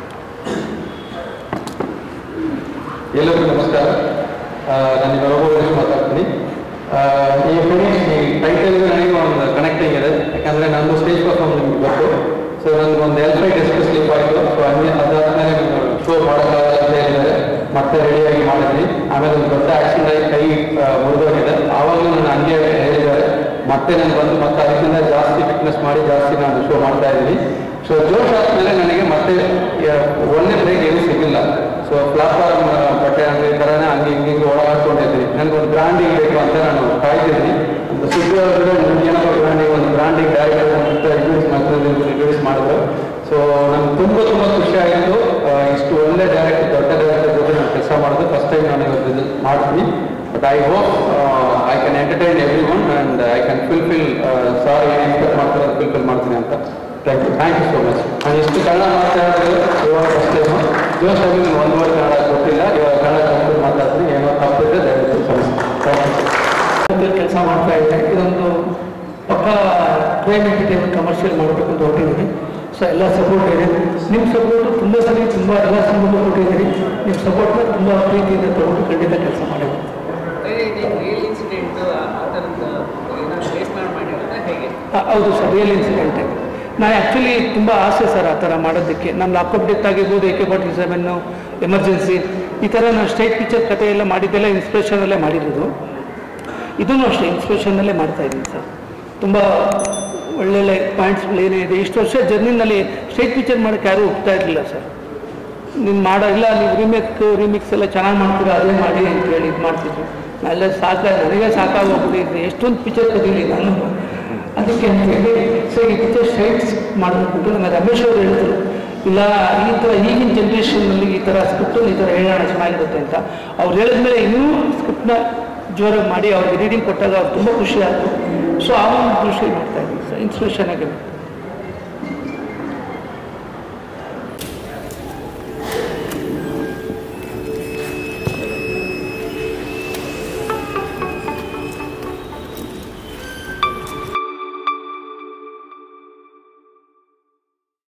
ಎಲ್ಲರಿಗೂ ನಮಸ್ಕಾರ ಆ, ನಾನು ರಘುವರೇಶ್ ಮಾತಾಡ್ತೀನಿ ಆ, ಈ ಫಿನಿಶ್ ಈ ಟೈಟಲ್ ನನಗೆ ಒಂದು ಕನೆಕ್ಟಿಂಗ್ ಇದೆ ಯಾಕಂದರೆ ನಂದು ಸ್ಟೇಜ್ ಪರ್ಫಾರ್ಮ್ ನಿಮ್ಗೆ ಗೊತ್ತು ಸೊ ನನಗೆ ಒಂದು ಎಲ್ ಫೈಟ್ ಎಸ್ಪೆಷಲಿ ಆಯಿತು ಸೊ ಹಂಗೆ ಅದಾದ್ಮೇಲೆ ಶೋ ಮಾಡೋಕ್ಕಾಗಲ್ಲ ಅಂತ ಹೇಳಿದ್ದಾರೆ ಮತ್ತೆ ರೆಡಿಯಾಗಿ ಮಾಡಿದ್ವಿ ಆಮೇಲೆ ಒಂದು ದೊಡ್ಡ ಆಕ್ಸಿಡೆಂಟ್ ಆಗಿ ಕೈ ಆ, ಮುರಿದೋಗಿದೆ ಆವಾಗಲೂ ನಾನು ಹಂಗೆ ಹೇಳಿದ್ದಾರೆ ಮತ್ತೆ ನಾನು ಬಂದು ಮತ್ತೆ ಅದಕ್ಕಿಂತ ಜಾಸ್ತಿ ಫಿಟ್ನೆಸ್ ಮಾಡಿ ಜಾಸ್ತಿ ನಾನು ಶೋ ಮಾಡ್ತಾ ಇದ್ದೀನಿ ಸೊ ಜೋಶ್ ಆದ್ಮೇಲೆ ನನಗೆ ಮತ್ತೆ ಆ, ಒಂದೇ ಬ್ರೇಕ್ ಏನೂ ಸಿಗಿಲ್ಲ ಸೊ ಪ್ಲಾಟ್ಫಾರ್ಮ್ ಬಟ್ಟೆ ಅಂಗಡಿ ಥರನೇ ಹಂಗೆ ಹಿಂಗೆ ಹಿಂಗೆ ಓಡಾಡ್ಕೊಂಡಿದ್ದೀನಿ ನನಗೆ ಒಂದು ಬ್ರ್ಯಾಂಡಿಂಗ್ ಬೇಕು ಅಂತ ನಾನು ಕಾಯ್ತಿದ್ದೀನಿ ಒಂದು ಸುದ್ದಿ ಅವ್ರಿಗೆ ಏನೋ ಬ್ರ್ಯಾಂಡಿಂಗ್ ಒಂದು ಬ್ರ್ಯಾಂಡಿಂಗ್ ಡೈರೆಕ್ಟರ್ ಅಂತ ಇಂಟ್ರೊಡ್ಯೂಸ್ ಮಾಡ್ತಾರೆ ಇಂಟ್ರೊಡ್ಯೂಸ್ ಮಾಡಿದ್ರು ಸೊ ನಂಗೆ ತುಂಬ ತುಂಬ ಖುಷಿ ಆಯಿತು ಇಷ್ಟು ಒಳ್ಳೆ ಡೈರೆಕ್ಟರ್ ದೊಡ್ಡ ಡೈರೆಕ್ಟರ್ ಜೊತೆ ನಾನು ಕೆಲಸ ಮಾಡೋದು ಫಸ್ಟ್ ಟೈಮ್ ನಾನು ಇವತ್ತು ಇದು ಮಾಡ್ತೀನಿ but I hope I can entertain everyone and I can fulfil sir ಏನು ಎಕ್ಸ್ಪೆಕ್ಟ್ ಮಾಡ್ತಾರೆ ಫುಲ್ಫಿಲ್ ಮಾಡ್ತೀನಿ ಅಂತ thank you thank you so much ನಾನು ಎಷ್ಟು ಕನ್ನಡ ಮಾತಾಡಿದ್ರೆ ಇವಾಗ ಫಸ್ಟ್ ಟೈಮು ಜೋಶ್ ಆಗಿ ನೀವು ಒಂದು ವರ್ಷ ಕನ್ನಡ ಗೊತ್ತಿಲ್ಲ ಇವಾಗ ಕನ್ನಡ ಕಲ್ತು ಮಾತಾಡ್ತೀನಿ ಏನೋ ತಪ್ಪಿದ್ರೆ ದಯವಿಟ್ಟು ಕ್ಷಮಿಸಿ ಥ್ಯಾಂಕ್ ಯು ಕೆಲಸ ಮಾಡ್ತಾ ಇದ್ದೆ ಇದೊಂದು ಪಕ್ಕ ಕ್ರೈಮ್ ಎಂಟರ್ಟೈನ್ಮೆಂಟ್ ಕಮರ್ಷಿಯಲ್ ಮಾಡಬೇಕು ಅಂತ ಹೊರಟಿದ್ದೀನಿ ಸೊ ಎಲ್ಲ ಸಪೋರ್ಟ್ ಇದೆ ನಿಮ್ಮ ಸಪೋರ್ಟ್ ತುಂಬ ಸರಿ ತುಂಬ ಎಲ್ಲ ಸಂಬಂಧ ಕೊಟ್ಟಿದ್ದೀರಿ ನಿಮ್ಮ ಸಪೋರ್ಟ್ನ ತುಂಬ ಪ್ರೀತಿಯಿಂದ ತಗೊಂಡು ಖಂಡಿತ ಕೆಲಸ ಮಾಡಿದ್ದೀನಿ ರಿಯಲ್ ಇನ್ಸಿಡೆಂಟ್ ಆ ಥರದ್ದು ಏನಾದ್ರು ಬೇಸ್ ಮಾಡಿ ಮಾಡಿರೋದಾ ಹೇಗೆ ಆ, ಹೌದು ಸರ್ ರಿಯಲ್ ಇನ್ಸಿಡೆಂಟೇ ನಾನು ಆ್ಯಕ್ಚುಲಿ ತುಂಬ ಆಸೆ ಸರ್ ಆ ಥರ ಮಾಡೋದಕ್ಕೆ ನಮ್ಮ ಲಾಕಪ್ ಡೆತ್ ಆಗಿರ್ಬೋದು A K forty seven emergency ಈ ಥರ ನಾನು ಸ್ಟೇಟ್ ಪಿಕ್ಚರ್ ಕಥೆ ಎಲ್ಲ ಮಾಡಿದ್ದೆಲ್ಲ ಇನ್ಸ್ಪಿರೇಷನಲ್ಲೇ ಮಾಡಿರೋದು ಇದನ್ನು ಅಷ್ಟೇ ಇನ್ಸ್ಪಿರೇಷನ್ನಲ್ಲೇ ಮಾಡ್ತಾ ಇದ್ದೀನಿ ಸರ್ ತುಂಬ ಒಳ್ಳೊಳ್ಳೆ ಪಾಯಿಂಟ್ಸ್ಗಳು ಏನೇ ಇದೆ ಇಷ್ಟು ವರ್ಷ ಜರ್ನಿನಲ್ಲಿ ಸ್ಟೇಟ್ ಪಿಕ್ಚರ್ ಮಾಡೋಕ್ಕೆ ಯಾರೂ ಒಪ್ತಾ ಇರಲಿಲ್ಲ ಸರ್ ನೀನು ಮಾಡೋ ಇಲ್ಲ ನೀವು ರಿಮೇಕ್ ರಿಮಿಕ್ಸ್ ಎಲ್ಲ ಚೆನ್ನಾಗಿ ಮಾಡ್ತೀರಾ ಅದೇ ಮಾಡಿ ಅಂತ ಹೇಳಿ ಇದು ಮಾಡ್ತಿದ್ರು ನಾನೆಲ್ಲ ಸಾಕ ನನಗೆ ಸಾಕಾಗೋಗ್ಬಿಟ್ಟಿದ್ದೆ ಎಷ್ಟೊಂದು ಪಿಕ್ಚರ್ ಕದೀಲಿ ನಾನು ಅದಕ್ಕೆ ಅಂತ ಹೇಳಿ ಸೊ ಈ ಪಿಕ್ಚರ್ ಸ್ಟ್ರೈಟ್ಸ್ ಮಾಡಬೇಕು ನನ್ನ ರಮೇಶ್ ಅವರು ಹೇಳಿದ್ರು ಇಲ್ಲ ಈ ಥರ ಈಗಿನ ಜನ್ರೇಷನ್ನಲ್ಲಿ ಈ ಥರ ಸ್ಕ್ರಿಪ್ಟಲ್ಲಿ ಈ ಥರ ಹೇಳೋಣ ಚೆನ್ನಾಗಿರುತ್ತೆ ಅಂತ ಅವ್ರು ಹೇಳಿದ್ಮೇಲೆ ಇನ್ನೂ ಸ್ಕ್ರಿಪ್ಟ್ನ ಜೋರಾಗಿ ಮಾಡಿ ಅವ್ರಿಗೆ ರೀಡಿಂಗ್ ಕೊಟ್ಟಾಗ ಅವ್ರು ತುಂಬ ಖುಷಿ ಆಯಿತು ಸೊ ಆ ಒಂದು ದೃಷ್ಟಿ ಮಾಡ್ತಾ ಇದ್ದೀನಿ ಸರ್ ಇನ್ಸ್ಪಿರೇಷನ್ ಆಗಿದೆ